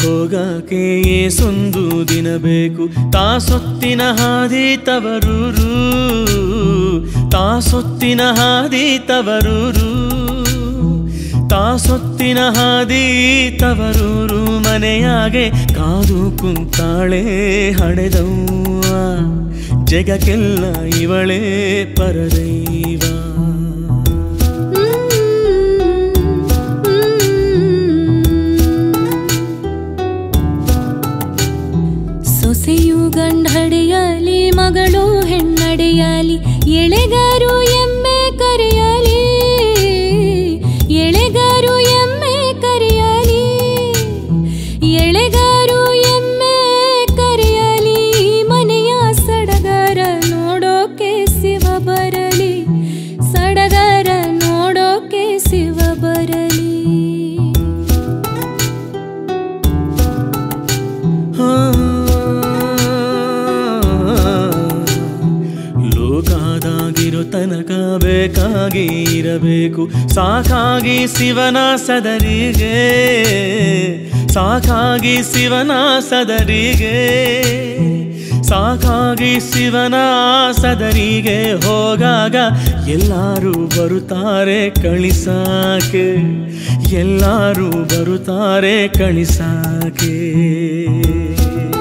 ಹೋಗಕ್ಕೆ ಏಸೊಂದು ದಿನ ಬೇಕು ತಾ ಸೊತ್ತಿನ ಹಾದಿ ತವರೂರು ತಾ ಸೊತ್ತಿನ ಹಾದಿ ತವರೂರು ತಾ ಸೊತ್ತಿನ ಹಾದಿ ತವರೂರು ಮನೆಯಾಗೆ ಕಾದು ಕುಂತಾಳೆ ಹಡೆದವ್ವ ಜಗಕ್ಕೆಲ್ಲ ಇವಳೇ ಪರದೈವ ಸೊಸೆಯು ಗಂಡಡೆಯಲಿ ಮಗಳು ಹೆಣ್ಣಡೆಯಲಿ ಎಳೆಗಾರು ಎಮ್ಮೆ ಕರೆಯಲಿ ಎಳೆಗಾರು ಎಮ್ಮೆ ಕರೆಯಲಿ ಎಳೆಗಾರು ಎಮ್ಮೆ ಕರೆಯಲಿ ಮನೆಯ ಸಡಗರ ನೋಡೋಕೆ ಶಿವ ಬರಲಿ ಸಡಗರ ನೋಡೋಕೆ ಶಿವ ಬರಲಿ ಲೋಕಾದಾಗಿರೋ ತನಕ ಬೇಕಾಗಿ ಇರಬೇಕು ಸಾಕಾಗಿ ಶಿವನ ಸದರಿಗೆ ಸಾಕಾಗಿ ಶಿವನ ಸದರಿಗೆ ಸಾಕಾಗಿ ಶಿವನ ಸದರಿಗೆ ಹೋಗಾಗ ಎಲ್ಲರೂ ಬರುತ್ತಾರೆ ಕಳಿಸಾಕೆ ಎಲ್ಲರೂ ಬರುತ್ತಾರೆ ಕಳಿಸಾಕೆ